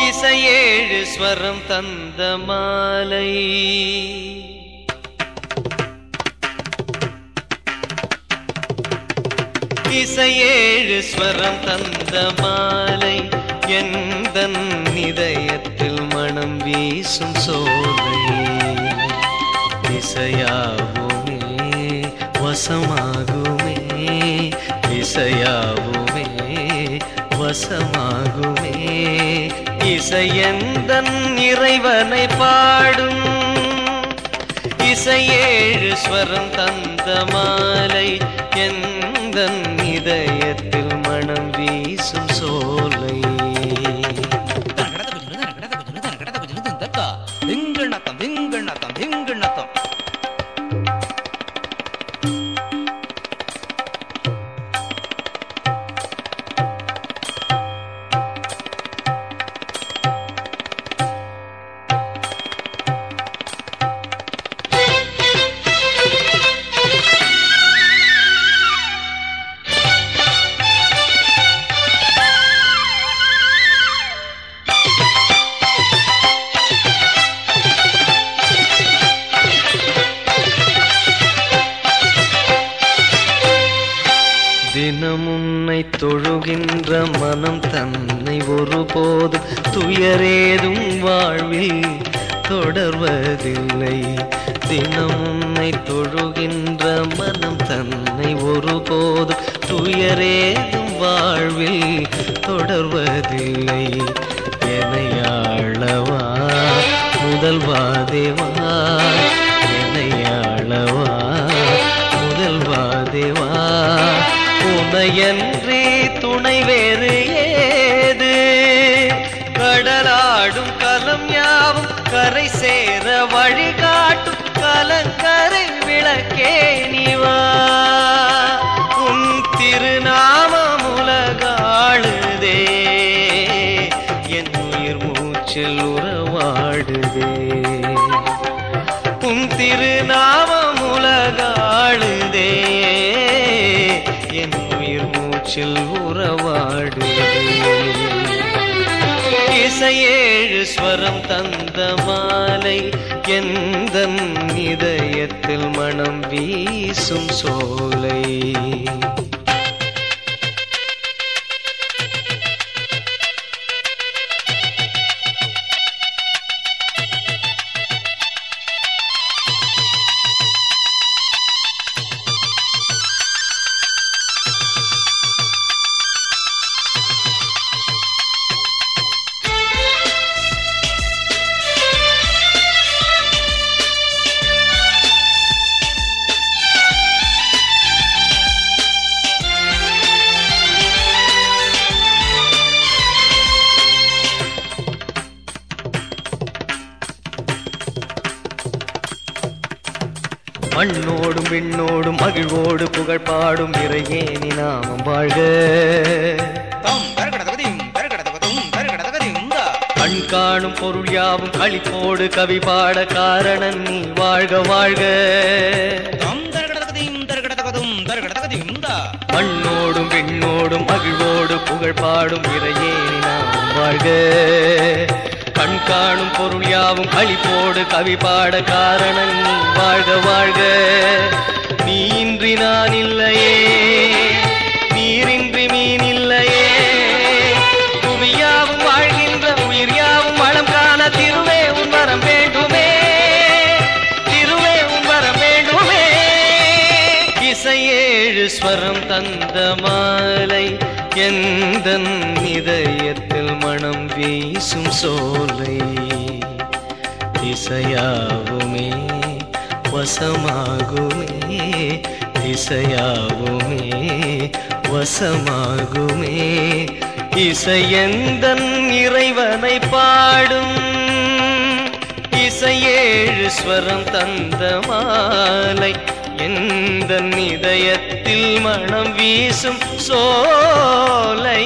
இசையேழு ஸ்வரம் தந்த மாலை இசையேழு ஸ்வரம் தந்த மாலை எந்த இதயத்தில் மனம் வீசும் சோலை இசையாவுமே வசமாகுமே இசையாவுமே வசமாகுமே இசையந்தன் இறைவனை பாடும் இசையேழு ஸ்வரம் தந்த மாலை எந்த இதயத்தில் மனம் வீசும் சோலை திங்கண்ணத்தம் திங்கண்ணத்தம் திங்கண்ணத்தம் தினம் உன்னை தொழுகின்ற மனம் தன்னை ஒருபோது துயரேதும் வாழ்வில் தொடர்வதில்லை தினம் உன்னை தொழுகின்ற மனம் தன்னை ஒருபோது துயரேதும் வாழ்வில் தொடர்வதில்லை எனையாளவா முதல்வா தேவா எனையாளவா முதல்வா தேவா உனையன்றி துணை வேறு ஏது கடலாடும் கலம் யாவும் கரை சேர வழிகாட்டும் கலங்கரை விளக்கே நிவா உன் திருநாமம் உலகாளுதே என் உயிர் மூச்சில் உறவாடுதே உன் திருநாமம் உலகாளுதே என் உயிர் மூச்சில் உறவாடுதே இசையேழு ஸ்வரம் தந்த மாலை எந்த இதயத்தில் மனம் வீசும் சோலை மண்ணோடும் விண்ணோடும் மகிழ்வோடு புகழ் பாடும் இறையேனி நாமம் வாழ்க தம் தரகடதகதிம் தரகடதகதும் தரகடதகதிம் தா கண் காணும் பொருள் யாவும் களிப்போடு கவி பாட காரணன் நீ வாழ்க வாழ்க தம் தரகடதகதிம் தரகடதகதும் தரகடதகதிம் தா மண்ணோடும் விண்ணோடும் மகிழ்வோடு புகழ் பாடும் இறையேனி நாமம் வாழ்க கண் காணும் பொருள் யாவும் களிப்போடு கவி பாட காரணன் நீ வாழ்க வாழ்க நீ இன்றி நான் இல்லையே நீரின்றி மீன் இல்லையே புவியாவும் வாழ்கின்ற உயிர் யாவும் வளம் காண திருவே உன் வரம் வேண்டுமே திருவே உன் வரம் வேண்டுமே இசையேழு ஸ்வரம் தந்த மாலை எந்த இதயத்தில் மனம் வீசும் சோலை இசையாவுமே வசமாகுமே இசையாவுமே வசமாகுமே இசையந்தன் இறைவனை பாடும் இசையேழு ஸ்வரம் தந்த மாலை எந்த இதயத்தில் மனம் வீசும் சோலை